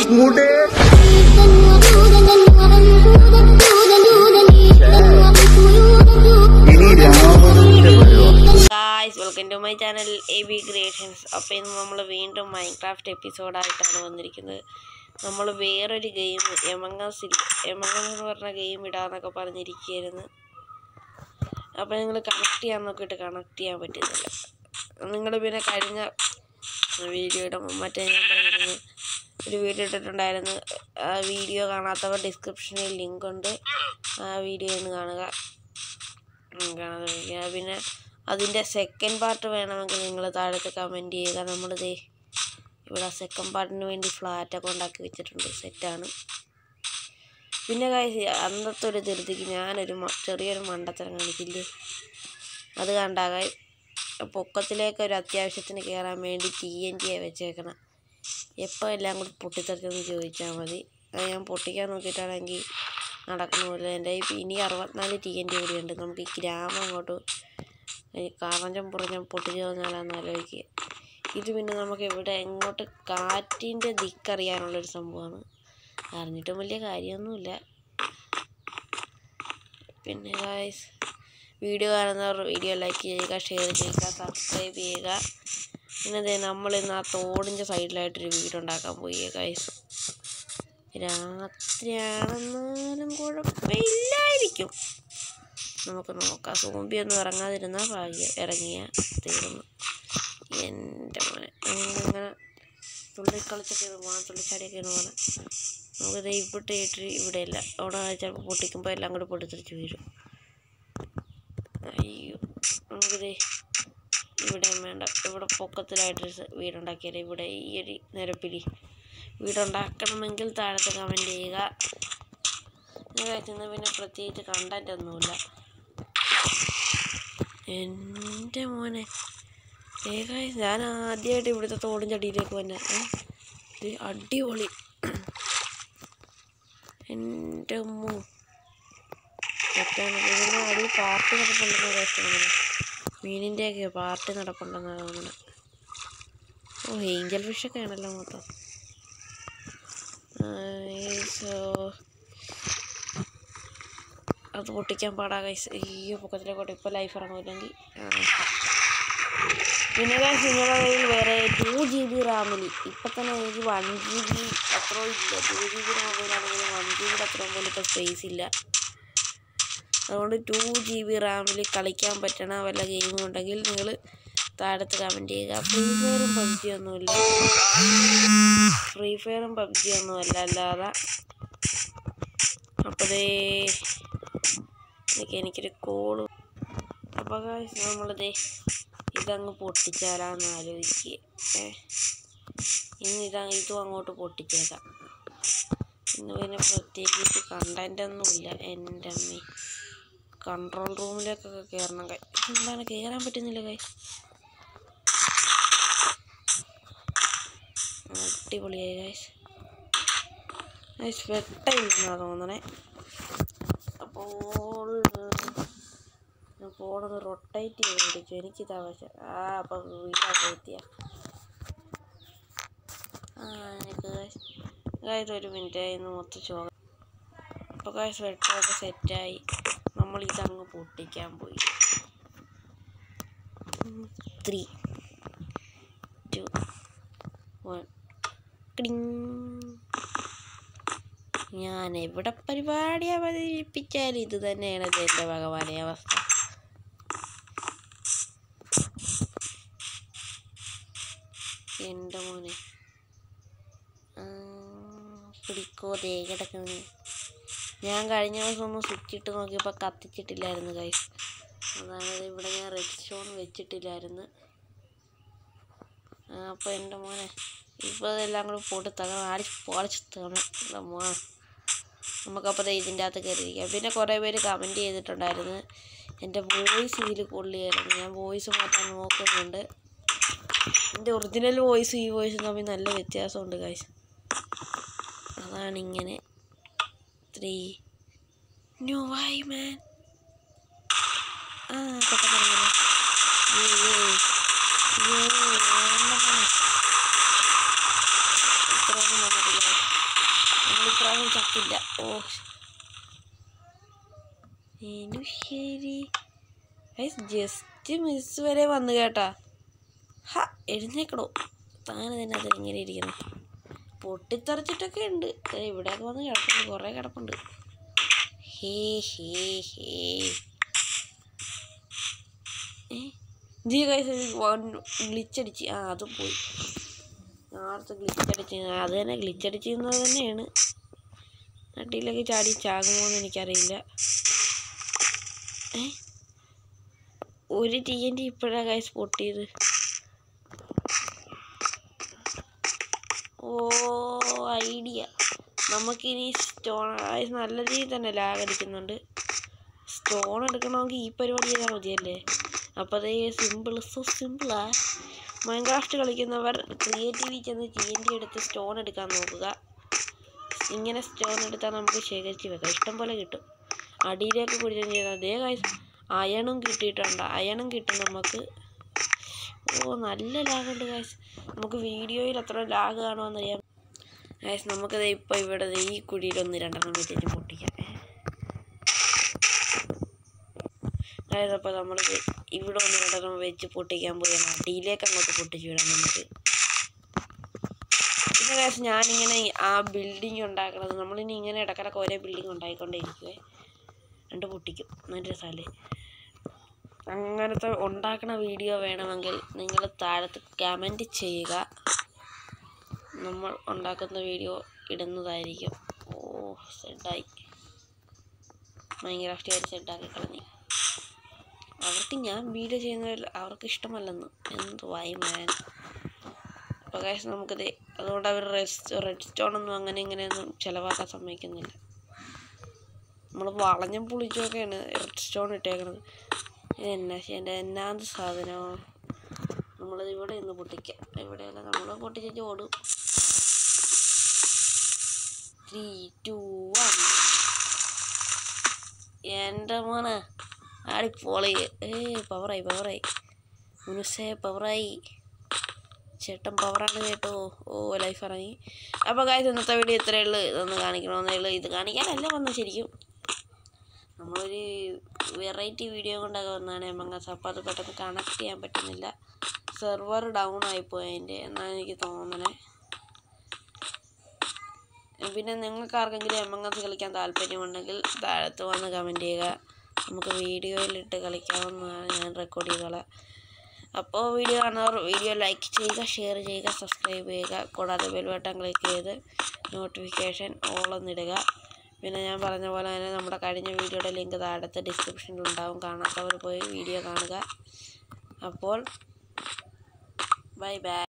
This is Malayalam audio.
മൂടേ ഇനി രാവണന്റെ വരുവാ guys welcome to my channel A B creations അപ്പോൾ ഇന്ന് നമ്മൾ വീണ്ടും മൈൻക്രാഫ്റ്റ് എപ്പിസോഡായിട്ടാണ് വന്നിരിക്കുന്നത് നമ്മൾ വേറൊരു ഗെയിം എമങ്ങസ് എമങ്ങസ് എന്ന് പറഞ്ഞ ഗെയിം ഇടാന്നൊക്കെ പറഞ്ഞിരിക്കുകയായിരുന്നു അപ്പോൾ നിങ്ങൾ കണക്ട് ചെയ്യാൻ നോക്കിയിട്ട് കണക്ട് ചെയ്യാൻ പറ്റുന്നില്ല നിങ്ങൾ പിന്നെ കഴിഞ്ഞ വീഡിയോയുടെ മറ്റേ ഞാൻ പറഞ്ഞിരുന്നു ഒരു വീഡിയോ ഇട്ടിട്ടുണ്ടായിരുന്നു ആ വീഡിയോ കാണാത്തവർ ഡിസ്ക്രിപ്ഷനിൽ ലിങ്ക് ഉണ്ട് ആ വീഡിയോ ഒന്ന് കാണുക ഉം, കാണാതെ ഇരിക്കുക. പിന്നെ അതിൻ്റെ സെക്കൻഡ് പാർട്ട് വേണമെങ്കിൽ നിങ്ങൾ താഴത്ത് കമൻറ്റ് ചെയ്യുക നമ്മളിത് ഇവിടെ സെക്കൻഡ് പാർട്ടിന് വേണ്ടി ഫ്ലാറ്റൊക്കെ ഉണ്ടാക്കി വെച്ചിട്ടുണ്ട് സെറ്റാണ് പിന്നെ കാഴ്ച അന്നത്തെ ഒരു ധൃതിക്ക് ഞാനൊരു മ- ചെറിയൊരു മണ്ടത്തരം കാണിക്കില്ലേ അത് കണ്ടാകാൻ പൊക്കത്തിലേക്ക് ഒരു അത്യാവശ്യത്തിന് കയറാൻ വേണ്ടി ടി എൻ ടിയെ വെച്ചേക്കണം എപ്പോൾ എല്ലാം കൂടി പൊട്ടിത്തെറിച്ചെന്ന് ചോദിച്ചാൽ മതി അത് ഞാൻ പൊട്ടിക്കാൻ നോക്കിയിട്ടാണെങ്കിൽ നടക്കുന്ന പോലെ എൻ്റെ കയ്യിൽ ഇനി അറുപത്തിനാല് ടി എൻ ടി കൂടിയുണ്ട് നമുക്ക് ഈ ഗ്രാമം അങ്ങോട്ട് കറഞ്ഞം പുറഞ്ഞം പൊട്ടിച്ച് കളഞ്ഞാലാന്ന് ആലോചിക്കുക ഇത് പിന്നെ നമുക്ക് ഇവിടെ എങ്ങോട്ട് കാറ്റിൻ്റെ ദിക്കറിയാനുള്ളൊരു സംഭവമാണ് അറിഞ്ഞിട്ടും വലിയ കാര്യമൊന്നുമില്ല പിന്നെ ഗായ്സ് വീഡിയോ കാണുന്നവർ വീഡിയോ ലൈക്ക് ചെയ്യുക ഷെയർ ചെയ്യുക സബ്സ്ക്രൈബ് ചെയ്യുക പിന്നെ ദേ നമ്മൾ ഇന്ന് ആ തോടിൻ്റെ സൈഡിലായിട്ടൊരു വീടുണ്ടാക്കാൻ പോയി ഗായ്സ് രാത്രിയാണെന്നാലും കുഴപ്പമില്ലായിരിക്കും നമുക്ക് നോക്കാം സോമ്പി ഒന്നും ഇറങ്ങാതിരുന്നാൽ ഭാഗ്യം ഇറങ്ങിയ തീർന്നു എൻ്റെ മോനെ അങ്ങനെ തുള്ളിക്കളിച്ചൊക്കെ ഇരുന്ന് പോകണം തുള്ളിച്ചാടിയൊക്കെ ഇരുന്ന് പോകണം നമുക്കിത് ഇവിടെ ഇട്ട് ഇവിടെയല്ല അവിടെ ചിലപ്പോൾ പൊട്ടിക്കുമ്പോൾ എല്ലാം കൂടി പൊട്ടിത്തെറിച്ച് വീഴും അയ്യോ നമുക്കിത് ഇവിടെയും വേണ്ട ഇവിടെ പൊക്കത്തിലായിട്ടൊരു സ- വീടുണ്ടാക്കിയാലേ ഇവിടെ ഈ ഒരു നിരപ്പിൽ വീടുണ്ടാക്കണമെങ്കിൽ താഴത്തെ കമൻറ്റ് ചെയ്യുക ഇന്ന് പിന്നെ പ്രത്യേകിച്ച് കണ്ടന്റ് ഒന്നുമില്ല എൻ്റെ മോനെ ഏകായി ഞാൻ ആദ്യമായിട്ട് ഇവിടുത്തെ തോടും ചടിയിലേക്ക് വന്നെ ഏ? ഇത് അടിപൊളി എൻ്റെ അമ്മോ തെറ്റാണ് ഇതിൻ്റെ അടി പാർട്ടി നടപ്പുണ്ടെന്ന് കേൾക്കുന്നത് മീനിൻ്റെയൊക്കെ പാർട്ടി നടപ്പുണ്ടെന്നാണ് തോന്നുന്നത് ഓ ഏഞ്ചൽ ഫിഷൊക്കെ ആണല്ലോ മൊത്തം സോ അത് പൊട്ടിക്കാൻ പാടാ കൈസ് അയ്യോ പൊക്കത്തിലേക്കോട്ടെ ഇപ്പോൾ ലൈഫ് ഇറങ്ങില്ലെങ്കിൽ പിന്നെ guys നിങ്ങളുടെ കയ്യിൽ വേറെ ടു ജി ബി റാമിൽ ഇപ്പം തന്നെ എനിക്ക് വൺ ജി ബി അത്രയും ഇല്ല ടു ജി ബി മൊബൈലാണെങ്കിലും വൺ ജി ബിയുടെ അത്രയും പോലും ഇപ്പോൾ സ്പേസ് ഇല്ല അതുകൊണ്ട് ടു ജി ബി റാമിൽ കളിക്കാൻ പറ്റണ വല്ല ഗെയിമും ഉണ്ടെങ്കിൽ നിങ്ങൾ താഴത്ത് കമൻറ്റ് ചെയ്യുക ഫ്രീ ഫയറും പബ്ജി ഒന്നുമില്ല ഫ്രീ ഫയറും പബ്ജി ഒന്നുമല്ല അല്ലാതെ അപ്പോഴേ ഇതൊക്കെ എനിക്കൊരു കോള് അപ്പോൾ നമ്മളിതേ ഇതങ്ങ് പൊട്ടിച്ചാലാന്ന് ആലോചിക്കുക ഏ ഇന്ന് ഇതാ ഇതും അങ്ങോട്ട് പൊട്ടിച്ചേക്കാം ഇന്ന് പിന്നെ പ്രത്യേകിച്ച് കണ്ടൻ്റ് ഒന്നുമില്ല എൻ്റെ അമ്മ കൺട്രോൾ റൂമിലേക്കൊക്കെ കയറണം കൈ എന്താണ് കയറാൻ പറ്റുന്നില്ല കൈ അടിപൊളിയായി ഗൈസ് ഗൈസ് വെട്ടമില്ലെന്നാണ് തോന്നണേ അപ്പോൾ ഫോണൊന്ന് റൊട്ടേറ്റ് ചെയ്ത് പിടിച്ചു എനിക്കിത് ആവശ്യം ആ അപ്പം വീടാക്കി എത്തിയ ആ എനിക്ക് ഗായ്സ് ഒരു മിനിറ്റ് ഇന്ന് മൊത്തം ചോക അപ്പോൾ ഗായ്സ് വെട്ടമൊക്കെ സെറ്റായി നമ്മൾ ഇതങ്ങ് പൊട്ടിക്കാൻ പോയി ത്രീ ടു വൺ ഞാൻ എവിടെ പരിപാടി അവതരിപ്പിച്ചാലും ഇത് തന്നെയാണ് എൻ്റെ ഭഗവാനെ അവസ്ഥ എൻ്റെ മോനെ ആ, പിടിക്കോ ദേ കിടക്കുന്നു ഞാൻ കഴിഞ്ഞ ദിവസം ഒന്ന് സ്വിച്ച് ഇട്ട് നോക്കിയപ്പോൾ കത്തിച്ചിട്ടില്ലായിരുന്നു കൈ അതാണ് ഇവിടെ ഞാൻ റെഡ് സ്റ്റോൺ വെച്ചിട്ടില്ലായിരുന്നു അപ്പോൾ എൻ്റെ മോനെ ഇപ്പോൾ ഇതെല്ലാം കൂടി പോട്ട് തകർന്ന് ആടി പൊളിച്ച് തകർന്ന് എൻ്റെ മോനെ നമുക്കപ്പോൾ ദേ ഇതിൻ്റെ അകത്ത് കയറിയിരിക്കാം പിന്നെ കുറേ പേര് കമൻറ്റ് ചെയ്തിട്ടുണ്ടായിരുന്നു എൻ്റെ വോയിസ് ഇതിൽ കൊള്ളിയായിരുന്നു ഞാൻ വോയിസ് മാറ്റാൻ നോക്കുന്നുണ്ട് എൻ്റെ ഒറിജിനൽ വോയിസും ഈ വോയിസും തമ്മിൽ നല്ല വ്യത്യാസമുണ്ട് കാശ് അതാണിങ്ങനെ ത്രീ ന്യൂ വൈ മാൻ ആ പെട്ടെന്ന് ഇത്രയൊന്നും വന്നിട്ടില്ല നമ്മളിപ്രാവശ്യം ചക്കില്ല ഓ ഇനി ശരി ജസ്റ്റ് മിസ് വരെ വന്നു കേട്ടാ ഹ എഴുന്നേക്കണോ താന് തന്നെ അതിലിങ്ങനെ ഇരിക്കുന്നു പൊട്ടിത്തെറിച്ചിട്ടൊക്കെ ഉണ്ട് ദേ ഇവിടെയൊക്കെ വന്ന് കിടപ്പുണ്ട് കുറേ കിടപ്പുണ്ട് ഹേ ഹേ ഹേ ഏ ജി കൈസ് ഗ്ലിച്ചടിച്ച് ആ അതും പോയി നേരത്തെ ഗ്ലിച്ചടിച്ച് അത് തന്നെ ഗ്ലിച്ചടിച്ചിരുന്നത് തന്നെയാണ് നട്ടിയിലേക്ക് ചാടി ചാകുമോ എന്ന് എനിക്കറിയില്ല ഏ ഒരു ടി എൻ ടി ഇപ്പോഴാണ് കൈസ് പൊട്ടിയത് ഓ ഐഡിയ നമുക്കിനി സ്റ്റോൺ നല്ല രീതിയിൽ തന്നെ ലാഗ് അടിക്കുന്നുണ്ട് സ്റ്റോൺ എടുക്കണമെങ്കിൽ ഈ പരിപാടി ചെയ്താൽ മതിയല്ലേ അപ്പോൾ അതേ സിമ്പിൾ സോ സിമ്പിളാ മൈൻക്രാഫ്റ്റ് കളിക്കുന്നവർ ക്രിയേറ്റീവിൽ ചെന്ന് ടി എൻ ടി എടുത്ത് സ്റ്റോൺ എടുക്കാൻ നോക്കുക ഇങ്ങനെ സ്റ്റോൺ എടുത്താൽ നമുക്ക് ശേഖരിച്ച് വെക്കാം ഇഷ്ടം പോലെ കിട്ടും അടിയിലേക്ക് കുടിച്ചും ചെയ്താൽ അതേ കാര്യം അയണും കിട്ടിയിട്ടുണ്ട് അയണും കിട്ടും നമുക്ക് ഓ നല്ല ലാഗുണ്ട് ഗൈസ് നമുക്ക് വീഡിയോയിൽ അത്ര ലാഗ് കാണുമെന്നറിയാം ഗൈസ് നമുക്കത് ഇപ്പോൾ ഇവിടെ ദേ ഈ കുഴിയിലൊന്ന് രണ്ടെണ്ണം വെച്ചിട്ട് പൊട്ടിക്കാം അതായത് അപ്പോൾ നമ്മൾ ഇവിടെ ഒന്ന് രണ്ടെണ്ണം വെച്ച് പൊട്ടിക്കാൻ പോയി അടിയിലേക്ക് അങ്ങോട്ട് പൊട്ടിച്ചു വിടാം നമുക്ക് പിന്നെ ഗൈസ് ഞാനിങ്ങനെ ആ ബിൽഡിംഗ് ഉണ്ടാക്കണത് നമ്മളിനി ഇങ്ങനെ ഇടക്കിടക്ക് ഓരോ ബിൽഡിംഗ് ഉണ്ടായിക്കൊണ്ടേ രണ്ട് പൊട്ടിക്കും നല്ല രസമല്ലേ അങ്ങനത്തെ ഉണ്ടാക്കണ വീഡിയോ വേണമെങ്കിൽ നിങ്ങൾ താഴത്ത് കമൻറ്റ് ചെയ്യുക നമ്മൾ ഉണ്ടാക്കുന്ന വീഡിയോ ഇടുന്നതായിരിക്കും ഓ സെഡായി മൈൻക്രാഫ്റ്റ് ഒരു സെഡാക്കി കളഞ്ഞു അവർക്ക് ഞാൻ വീഡിയോ ചെയ്യുന്നതിൽ അവർക്ക് ഇഷ്ടമല്ലെന്ന് എന്ത് വായ്മാൻ അപ്പോൾ കാശ് നമുക്കിത് അതുകൊണ്ട് അവർ റെസ്റ്റ് റെഡ് സ്റ്റോണൊന്നും അങ്ങനെ ഇങ്ങനെയൊന്നും ചിലവാക്കാൻ സമ്മതിക്കുന്നില്ല നമ്മൾ വളഞ്ഞും പുളിച്ചുമൊക്കെയാണ് റെഡ് സ്റ്റോൺ ഇട്ടേക്കണത് ഇത് എന്നാ എൻ്റെ എന്നാന്ത് സാധനമോ നമ്മളത് ഇവിടെ നിന്ന് പൊട്ടിക്കാം ഇവിടെയല്ല നമ്മൾ പൊട്ടിച്ചിട്ട് ഓടും ത്രീ ടു വൺ എൻ്റെ മോനെ ആടി പോളി ഏ പവറായി പവറായി മുനുസേ പവറായി ചേട്ടൻ പവറാണ് കേട്ടോ ഓ ലൈഫ് ഇറങ്ങി അപ്പോൾ കാര്യം ഇന്നത്തെ വീഡിയോ ഇത്രയേ ഉള്ളൂ ഇതൊന്ന് കാണിക്കണമെന്നേ ഉള്ളൂ ഇത് കാണിക്കാനല്ല വന്നത് ശരിക്കും നമ്മളൊരു വെറൈറ്റി വീഡിയോ കൊണ്ടൊക്കെ വന്നതാണ് എമങ്ങസ് അപ്പോൾ അത് പെട്ടെന്ന് കണക്ട് ചെയ്യാൻ പറ്റുന്നില്ല സെർവർ ഡൗൺ ആയിപ്പോയി അതിൻ്റെ എന്നാണ് എനിക്ക് തോന്നണേ പിന്നെ നിങ്ങൾക്ക് ആർക്കെങ്കിലും എമങ്ങസ് കളിക്കാൻ താല്പര്യമുണ്ടെങ്കിൽ താഴത്ത് വന്ന് കമൻറ്റ് ചെയ്യുക നമുക്ക് വീഡിയോയിലിട്ട് കളിക്കാവുന്നതാണ് ഞാൻ റെക്കോർഡ് ചെയ്തോളാം അപ്പോൾ വീഡിയോ കാണുന്നവർ വീഡിയോ ലൈക്ക് ചെയ്യുക ഷെയർ ചെയ്യുക സബ്സ്ക്രൈബ് ചെയ്യുക കൂടാതെ ബെൽ ബട്ടൺ ക്ലിക്ക് ചെയ്ത് നോട്ടിഫിക്കേഷൻ ഓളൊന്നിടുക പിന്നെ ഞാൻ പറഞ്ഞ പോലെ തന്നെ നമ്മുടെ കഴിഞ്ഞ വീഡിയോയുടെ ലിങ്ക് താഴത്തെ ഡിസ്ക്രിപ്ഷനിൽ ഉണ്ടാവും കാണാത്തവർ പോയി വീഡിയോ കാണുക അപ്പോൾ ബൈ ബൈ